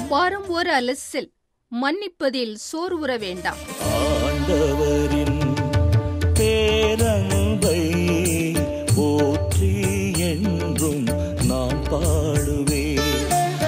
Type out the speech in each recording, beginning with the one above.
வாரம் ஒரு அலசில் மன்னிப்பதில் சோர்வுற வேண்டாம் ஆண்டவரின் பேரன்பை போற்றி என்றும் நான் பாடுவேன்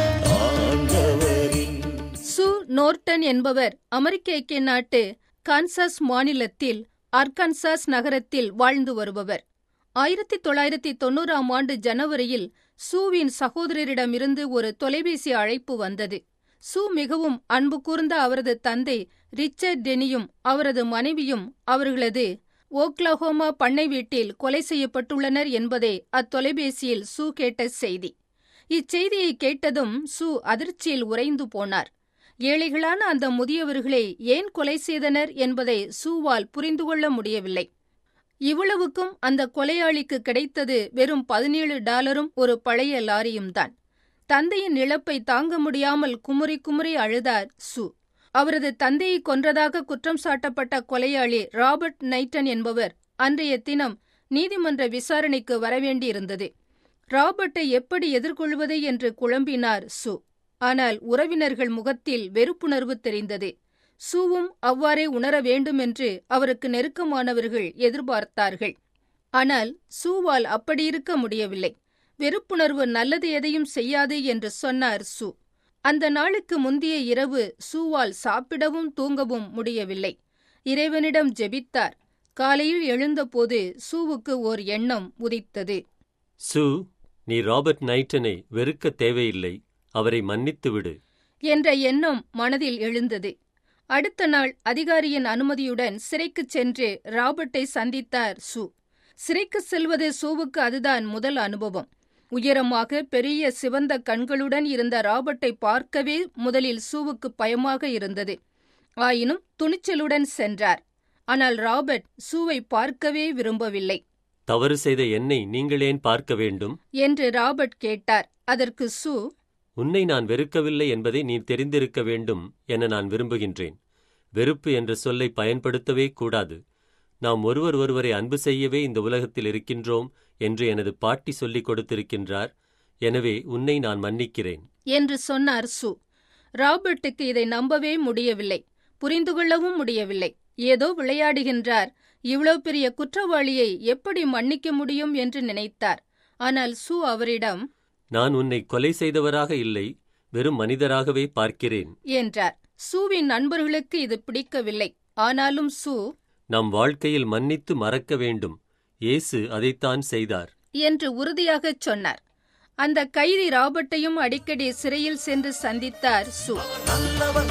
ஆண்டவரின் சு நோர்டன் என்பவர் அமெரிக்க ஐக்கிய நாட்டு கான்சாஸ் மாநிலத்தில் அர்கான்சாஸ் நகரத்தில் வாழ்ந்து வருபவர் ஆயிரத்தி தொள்ளாயிரத்தி தொண்ணூறாம் ஆண்டு ஜனவரியில் சூவின் சகோதரரிடமிருந்து ஒரு தொலைபேசி அழைப்பு வந்தது சு மிகவும் அன்பு கூர்ந்த அவரது தந்தை ரிச்சர்ட் டெனியும் அவரது மனைவியும் அவர்களது ஓக்லஹோமா பண்ணை வீட்டில் கொலை செய்யப்பட்டுள்ளனர் என்பதே அத்தொலைபேசியில் சு கேட்ட செய்தி இச்செய்தியை கேட்டதும் சு அதிர்ச்சியில் உறைந்து போனார் ஏழைகளான அந்த முதியவர்களை ஏன் கொலை செய்தனர் என்பதை சூவால் புரிந்து கொள்ள முடியவில்லை இவ்வளவுக்கும் அந்த கொலையாளிக்கு கிடைத்தது வெறும் பதினேழு டாலரும் ஒரு பழைய லாரியும் தான் தந்தையின் இழப்பை தாங்க முடியாமல் குமுறி குமுறி அழுதார் சு அவரது தந்தையை கொன்றதாக குற்றம் சாட்டப்பட்ட கொலையாளி ராபர்ட் நைட்டன் என்பவர் அன்றைய தினம் நீதிமன்ற விசாரணைக்கு வரவேண்டியிருந்தது ராபர்ட்டை எப்படி எதிர்கொள்வது என்று குழம்பினார் சு ஆனால் உறவினர்கள் முகத்தில் வெறுப்புணர்வு தெரிந்தது சூவும் அவ்வாறே உணர வேண்டுமென்று அவருக்கு நெருக்கமானவர்கள் எதிர்பார்த்தார்கள் ஆனால் சூவால் அப்படியிருக்க முடியவில்லை வெறுப்புணர்வு நல்லது எதையும் செய்யாது என்று சொன்னார் சு அந்த நாளுக்கு முந்தைய இரவு சூவால் சாப்பிடவும் தூங்கவும் முடியவில்லை இறைவனிடம் ஜெபித்தார் காலையில் எழுந்தபோது சூவுக்கு ஓர் எண்ணம் உதித்தது சு நீ ராபர்ட் நைட்டனை வெறுக்க தேவையில்லை அவரை மன்னித்து விடு என்ற எண்ணம் மனதில் எழுந்தது அடுத்த நாள் அதிகாரியின் அனுமதியுடன் சிறைக்குச் சென்று ராபர்ட்டை சந்தித்தார் சு சிறைக்கு செல்வது சூவுக்கு அதுதான் முதல் அனுபவம் உயரமாக பெரிய சிவந்த கண்களுடன் இருந்த ராபர்ட்டை பார்க்கவே முதலில் சூவுக்கு பயமாக இருந்தது ஆயினும் துணிச்சலுடன் சென்றார் ஆனால் ராபர்ட் சூவை பார்க்கவே விரும்பவில்லை தவறு செய்த என்னை நீங்கள் ஏன் பார்க்க வேண்டும் என்று ராபர்ட் கேட்டார் அதற்கு சு உன்னை நான் வெறுக்கவில்லை என்பதை நீ தெரிந்திருக்க வேண்டும் என நான் விரும்புகின்றேன் வெறுப்பு என்ற சொல்லை பயன்படுத்தவே கூடாது நாம் ஒருவர் ஒருவரை அன்பு செய்யவே இந்த உலகத்தில் இருக்கின்றோம் என்று எனது பாட்டி சொல்லிக் கொடுத்திருக்கின்றார் எனவே உன்னை நான் மன்னிக்கிறேன் என்று சொன்னார் சு ராபர்ட்டுக்கு இதை நம்பவே முடியவில்லை புரிந்து கொள்ளவும் முடியவில்லை ஏதோ விளையாடுகின்றார் இவ்வளவு பெரிய குற்றவாளியை எப்படி மன்னிக்க முடியும் என்று நினைத்தார் ஆனால் சு அவரிடம் நான் உன்னை கொலை செய்தவராக இல்லை வெறும் மனிதராகவே பார்க்கிறேன் என்றார் சூவின் நண்பர்களுக்கு இது பிடிக்கவில்லை ஆனாலும் சு நம் வாழ்க்கையில் மன்னித்து மறக்க வேண்டும் இயேசு அதைத்தான் செய்தார் என்று உறுதியாகச் சொன்னார் அந்த கைதி ராபர்ட்டையும் அடிக்கடி சிறையில் சென்று சந்தித்தார் சு நல்லவர்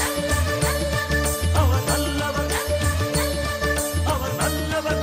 அவர் நல்லவர் அவர் நல்லவர்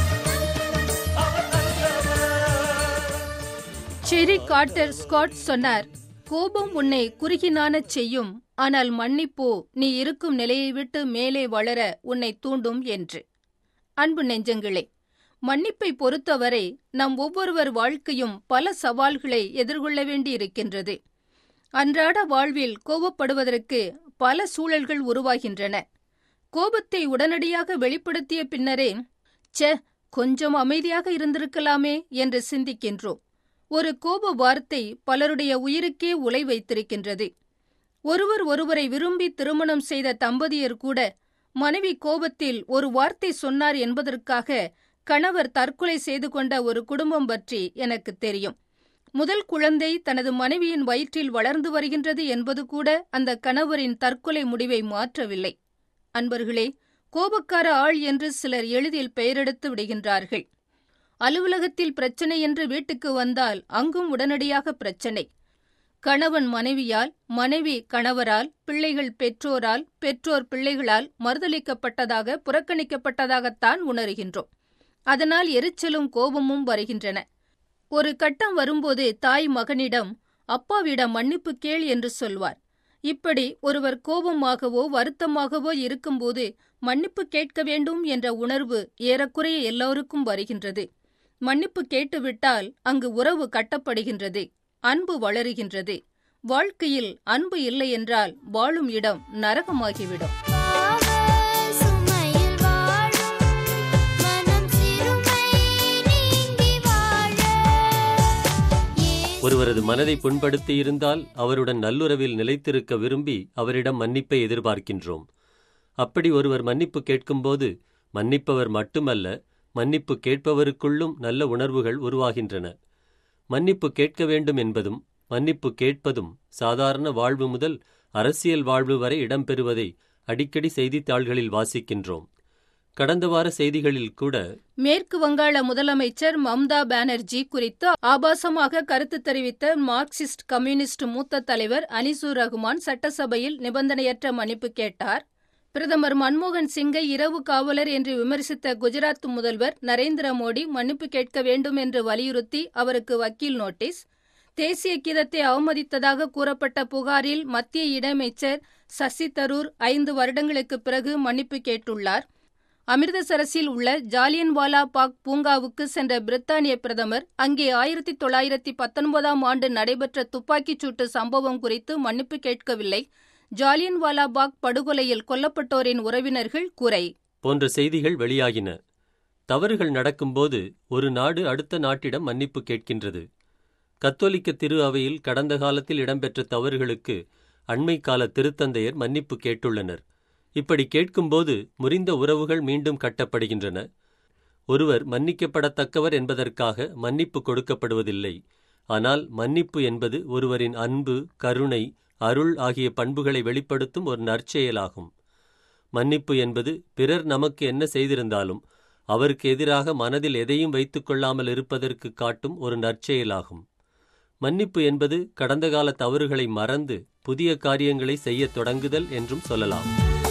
அவர் நல்லவர் செரி கார்ட்டர் ஸ்காட் சொன்னார் கோபம் உன்னை குறுகினானச் செய்யும் ஆனால் மன்னிப்போ நீ இருக்கும் நிலையை விட்டு மேலே வளர உன்னை தூண்டும் என்று அன்பு நெஞ்சங்களே மன்னிப்பை பொறுத்தவரை நம் ஒவ்வொருவர் வாழ்க்கையும் பல சவால்களை எதிர்கொள்ள வேண்டியிருக்கின்றது அன்றாட வாழ்வில் கோபப்படுவதற்கு பல சூழல்கள் உருவாகின்றன கோபத்தை உடனடியாக வெளிப்படுத்திய பின்னரே ச்சே கொஞ்சம் அமைதியாக இருந்திருக்கலாமே என்று சிந்திக்கின்றோம் ஒரு கோப வார்த்தை பலருடைய உயிருக்கே உலை வைத்திருக்கின்றது ஒருவர் ஒருவரை விரும்பி திருமணம் செய்த தம்பதியர் கூட மனைவி கோபத்தில் ஒரு வார்த்தை சொன்னார் என்பதற்காக கணவர் தற்கொலை செய்து கொண்ட ஒரு குடும்பம் பற்றி எனக்கு தெரியும் முதல் குழந்தை தனது மனைவியின் வயிற்றில் வளர்ந்து வருகின்றது என்பது கூட அந்த கணவரின் தற்கொலை முடிவை மாற்றவில்லை அன்பர்களே கோபக்கார ஆள் என்று சிலர் எளிதில் பெயரெடுத்து விடுகின்றார்கள் அலுவலகத்தில் பிரச்சனை என்று வீட்டுக்கு வந்தால் அங்கும் உடனடியாக பிரச்சனை கணவன் மனைவியால் மனைவி கணவரால் பிள்ளைகள் பெற்றோரால் பெற்றோர் பிள்ளைகளால் மறுதளிக்கப்பட்டதாக புறக்கணிக்கப்பட்டதாகத்தான் உணர்கின்றோம் அதனால் எரிச்சலும் கோபமும் வருகின்றன ஒரு கட்டம் வரும்போது தாய் மகனிடம் அப்பாவிடம் மன்னிப்பு கேள் என்று சொல்வார் இப்படி ஒருவர் கோபமாகவோ வருத்தமாகவோ இருக்கும்போது மன்னிப்பு கேட்க வேண்டும் என்ற உணர்வு ஏறக்குறைய எல்லோருக்கும் வருகின்றது மன்னிப்பு கேட்டுவிட்டால் அங்கு உறவு கட்டப்படுகின்றது அன்பு வளருகின்றது வாழ்க்கையில் அன்பு இல்லை என்றால் வாழும் இடம் நரகமாகிவிடும் பாவ சுமையில் வாழும் மனம் சிறுமை நீங்கி வாழ ஒருவரது மனதை புண்படுத்தியிருந்தால் அவருடன் நல்லுறவில் நிலைத்திருக்க விரும்பி அவரிடம் மன்னிப்பை எதிர்பார்க்கின்றோம் அப்படி ஒருவர் மன்னிப்பு கேட்கும்போது மன்னிப்பவர் மட்டுமல்ல மன்னிப்பு கேட்பவருக்குள்ளும் நல்ல உணர்வுகள் உருவாகின்றன மன்னிப்பு கேட்க வேண்டும் என்பதும் மன்னிப்பு கேட்பதும் சாதாரண வாழ்வு முதல் அரசியல் வாழ்வு வரை இடம்பெறுவதை அடிக்கடி செய்தித்தாள்களில் வாசிக்கின்றோம் கடந்த வார செய்திகளில் கூட மேற்கு வங்காள முதலமைச்சர் மம்தா பானர்ஜி குறித்து ஆபாசமாக கருத்து தெரிவித்த மார்க்சிஸ்ட் கம்யூனிஸ்ட் மூத்த தலைவர் அனிசூர் ரகுமான் சட்டசபையில் நிபந்தனையற்ற மன்னிப்பு கேட்டார் பிரதமர் மன்மோகன் சிங்கை இரவு காவலர் என்று விமர்சித்த குஜராத் முதல்வர் நரேந்திர மோடி மன்னிப்பு கேட்க வேண்டும் என்று வலியுறுத்தி அவருக்கு வக்கீல் நோட்டீஸ் தேசிய கீதத்தை அவமதித்ததாக கூறப்பட்ட புகாரில் மத்திய இணையமைச்சர் சசி தரூர் ஐந்து வருடங்களுக்கு பிறகு மன்னிப்பு கேட்டுள்ளார் அமிர்தசரஸில் உள்ள ஜாலியன்வாலா பாக் பூங்காவுக்கு சென்ற பிரித்தானிய பிரதமர் அங்கே ஆயிரத்தி தொள்ளாயிரத்தி பத்தொன்பதாம் ஆண்டு நடைபெற்ற துப்பாக்கிச் சூட்டு சம்பவம் குறித்து மன்னிப்பு கேட்கவில்லை ஜாலியன்வாலா பாக் படுகொலையில் கொல்லப்பட்டோரின் உறவினர்கள் குறை போன்ற செய்திகள் வெளியாகின தவறுகள் நடக்கும்போது ஒரு நாடு அடுத்த நாட்டிடம் மன்னிப்பு கேட்கின்றது கத்தோலிக்க திரு அவையில் கடந்த காலத்தில் இடம்பெற்ற தவறுகளுக்கு அண்மை கால திருத்தந்தையர் மன்னிப்பு கேட்டுள்ளனர் இப்படி கேட்கும்போது முறிந்த உறவுகள் மீண்டும் கட்டப்படுகின்றன ஒருவர் மன்னிக்கப்படத்தக்கவர் என்பதற்காக மன்னிப்பு கொடுக்கப்படுவதில்லை ஆனால் மன்னிப்பு என்பது ஒருவரின் அன்பு கருணை அருள் ஆகிய பண்புகளை வெளிப்படுத்தும் ஒரு நற்செயலாகும் மன்னிப்பு என்பது பிறர் நமக்கு என்ன செய்திருந்தாலும் அவருக்கு எதிராக மனதில் எதையும் வைத்துக் கொள்ளாமல் இருப்பதற்கு காட்டும் ஒரு நற்செயலாகும் மன்னிப்பு என்பது கடந்த கால தவறுகளை மறந்து புதிய காரியங்களை செய்யத் தொடங்குதல் என்றும் சொல்லலாம்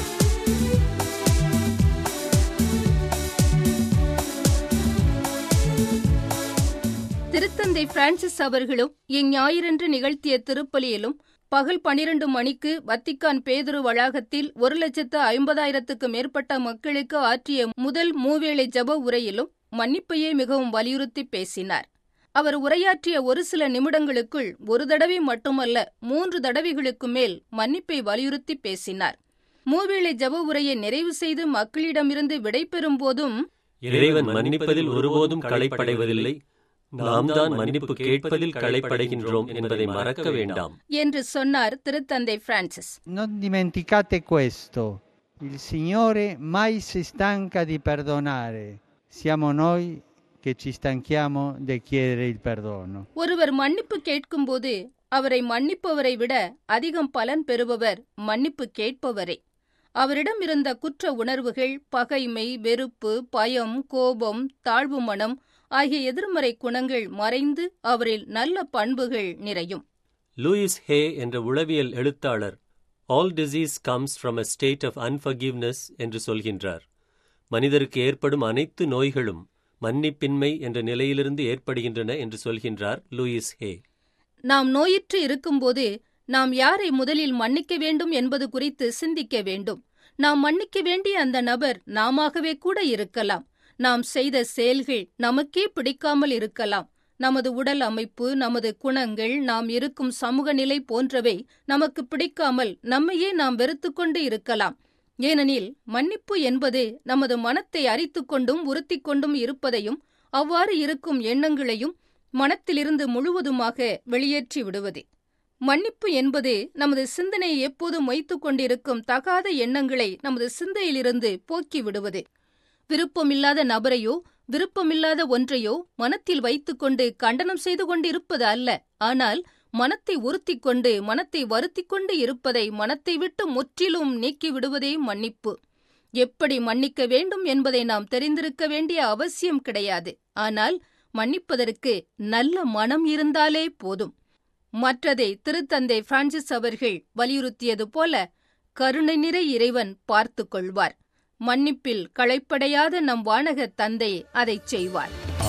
திருத்தந்தை பிரான்சிஸ் அவர்களும் இஞ்ஞாயிறன்று நிகழ்த்திய திருப்பலியிலும் பகல் பனிரண்டு மணிக்கு வத்திக்கான் பேதுரு வளாகத்தில் ஒரு லட்சத்து ஐம்பதாயிரத்துக்கு மேற்பட்ட மக்களுக்கு ஆற்றிய முதல் மூவேளை ஜப உரையிலும் மன்னிப்பையே மிகவும் வலியுறுத்தி பேசினார் அவர் உரையாற்றிய ஒரு சில நிமிடங்களுக்குள் ஒரு தடவை மட்டுமல்ல மூன்று தடவைகளுக்கு மேல் மன்னிப்பை வலியுறுத்தி பேசினார் மூவேளை ஜப உரையை நிறைவு செய்து மக்களிடமிருந்து விடைபெறும் போதும் இறைவன் மன்னிப்பதில் ஒருபோதும் களைப்படைவதில்லை நாம் தான் மன்னிப்பு கேட்பதில் களைப்படைகின்றோம் என்பதை மறக்க வேண்டாம் என்று சொன்னார் திருத்தந்தை Francis Non dimenticate questo, il Signore mai si stanca di perdonare, siamo noi che ci stanchiamo di chiedere il perdono. ஒருவர் மன்னிப்பு கேட்கும்போது அவரை மன்னிப்பவரை விட அதிகம் பலன் பெறுபவர் மன்னிப்பு கேட்பவரே அவரிடம் இருந்த குற்ற உணர்வுகள் பகைமை வெறுப்பு பயம் கோபம் தாழ்வு மனம் ஆகிய எதிர்மறை குணங்கள் மறைந்து அவரில் நல்ல பண்புகள் நிறையும் லூயிஸ் ஹே என்ற உளவியல் எழுத்தாளர் all disease comes from a state of unforgiveness என்று சொல்கின்றார் மனிதருக்கு ஏற்படும் அனைத்து நோய்களும் மன்னிப்பின்மை என்ற நிலையிலிருந்து ஏற்படுகின்றன என்று சொல்கின்றார் லூயிஸ் ஹே நாம் நோயுற்று இருக்கும்போது நாம் யாரை முதலில் மன்னிக்க வேண்டும் என்பது குறித்து சிந்திக்க வேண்டும் நாம் மன்னிக்க வேண்டிய அந்த நபர் நாமாகவே கூட இருக்கலாம் நாம் செய்த செயல்கள் நமக்கே பிடிக்காமல் இருக்கலாம் நமது உடல் அமைப்பு நமது குணங்கள் நாம் இருக்கும் சமூக நிலை போன்றவை நமக்கு பிடிக்காமல் நம்மையே நாம் வெறுத்துக்கொண்டு இருக்கலாம் ஏனெனில் மன்னிப்பு என்பது நமது மனத்தை அரித்துக் கொண்டும் உறுத்திக் கொண்டும் இருப்பதையும் அவ்வாறு இருக்கும் எண்ணங்களையும் மனத்திலிருந்து முழுவதுமாக வெளியேற்றி விடுவதே மன்னிப்பு என்பது நமது சிந்தனையை எப்போதும் வைத்துக் கொண்டிருக்கும் தகாத எண்ணங்களை நமது சிந்தையிலிருந்து போக்கி விடுவது விருப்பமில்லாத நபரையோ விருப்பமில்லாத ஒன்றையோ மனத்தில் வைத்துக்கொண்டு கண்டனம் செய்து கொண்டிருப்பது அல்ல ஆனால் மனத்தை உறுத்திக் கொண்டு மனத்தை வருத்திக் கொண்டு இருப்பதை மனத்தை விட்டு முற்றிலும் நீக்கி விடுவதே மன்னிப்பு எப்படி மன்னிக்க வேண்டும் என்பதை நாம் தெரிந்திருக்க வேண்டிய அவசியம் கிடையாது ஆனால் மன்னிப்பதற்கு நல்ல மனம் இருந்தாலே போதும் மற்றதை திருத்தந்தை பிரான்சிஸ் அவர்கள் வலியுறுத்தியது போல கருணை நிறை இறைவன் பார்த்துக் கொள்வார் மன்னிப்பில் களைப்படையாத நம் வானக தந்தை அதைச் செய்வார்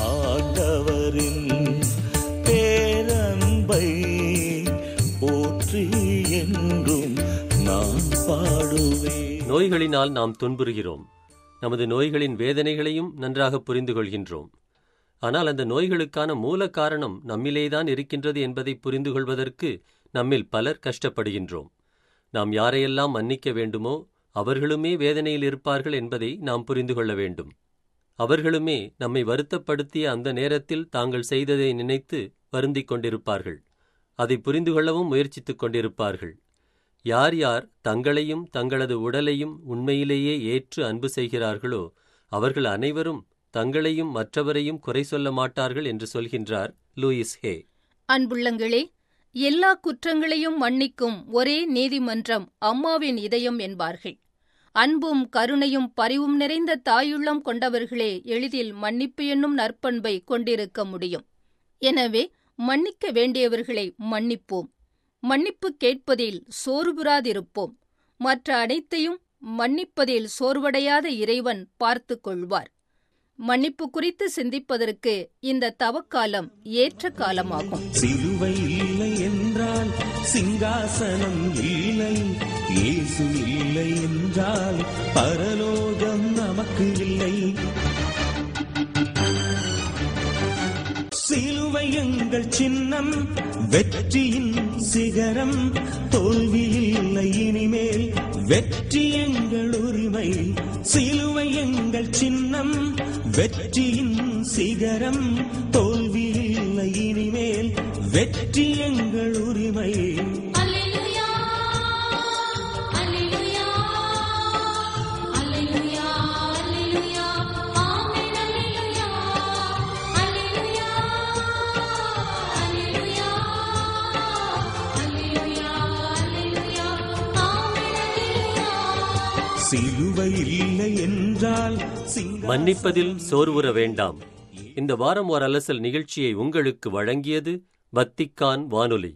ஆண்டவரின் பேரன்பை போற்றி என்றும் நான் பாடுவேன் நோய்களினால் நாம் துன்புறுகிறோம் நமது நோய்களின் வேதனைகளையும் நன்றாக புரிந்து கொள்கின்றோம் ஆனால் அந்த நோய்களுக்கான மூல காரணம் நம்மிலேதான் இருக்கின்றது என்பதை புரிந்து கொள்வதற்கு நம்மில் பலர் கஷ்டப்படுகின்றோம் நாம் யாரையெல்லாம் மன்னிக்க வேண்டுமோ அவர்களுமே வேதனையில் இருப்பார்கள் என்பதை நாம் புரிந்து கொள்ள வேண்டும் அவர்களுமே நம்மை வருத்தப்படுத்திய அந்த நேரத்தில் தாங்கள் செய்ததை நினைத்து வருந்திக் கொண்டிருப்பார்கள் அதை புரிந்து கொள்ளவும் முயற்சித்துக் கொண்டிருப்பார்கள் யார் யார் தங்களையும் தங்களது உடலையும் உண்மையிலேயே ஏற்று அன்பு செய்கிறார்களோ அவர்கள் அனைவரும் தங்களையும் மற்றவரையும் குறை சொல்ல மாட்டார்கள் என்று சொல்கின்றார் லூயிஸ் ஹே அன்புள்ளங்களே எல்லா குற்றங்களையும் மன்னிக்கும் ஒரே நீதிமன்றம் அம்மாவின் இதயம் என்பார்கள் அன்பும் கருணையும் பரிவும் நிறைந்த தாயுள்ளம் கொண்டவர்களே எளிதில் மன்னிப்பு என்னும் நற்பண்பை கொண்டிருக்க முடியும் எனவே மன்னிக்க வேண்டியவர்களை மன்னிப்போம் மன்னிப்பு கேட்பதில் சோர்வுறாதிருப்போம் மற்ற அனைத்தையும் மன்னிப்பதில் சோர்வடையாத இறைவன் பார்த்துக் கொள்வார் மன்னிப்பு குறித்து சிந்திப்பதற்கு இந்த தவக்காலம் ஏற்ற காலமாகும் சிலுவை இல்லை என்றால் சிங்காசனம் இல்லை இயேசு இல்லை என்றால் பரலோகம் நமக்கு இல்லை சிலுவை எங்கள் சின்னம் வெற்றியின் சிகரம் தோல்வி இல்லை இனிமேல் வெற்றி எங்கள் உரிமை சிலுவை எங்கள் சின்னம் வெற்றியின் சிகரம் தோல்வி இல்லை இனிமேல் வெற்றி எங்கள் உரிமை அல்லேலூயா அல்லேலூயா அல்லேலூயா அல்லேலூயா ஆமென் அல்லேலூயா அல்லேலூயா அல்லேலூயா அல்லேலூயா அல்லேலூயா ஆமென் அல்லேலூயா சிலுவை இல்லை என்றால் சிங்க மன்னிப்பதில் சோர்வுற வேண்டாம் இந்த வாரம் ஒரு அலசல் நிகழ்ச்சியை உங்களுக்கு வழங்கியது வத்திக்கான் வானொலி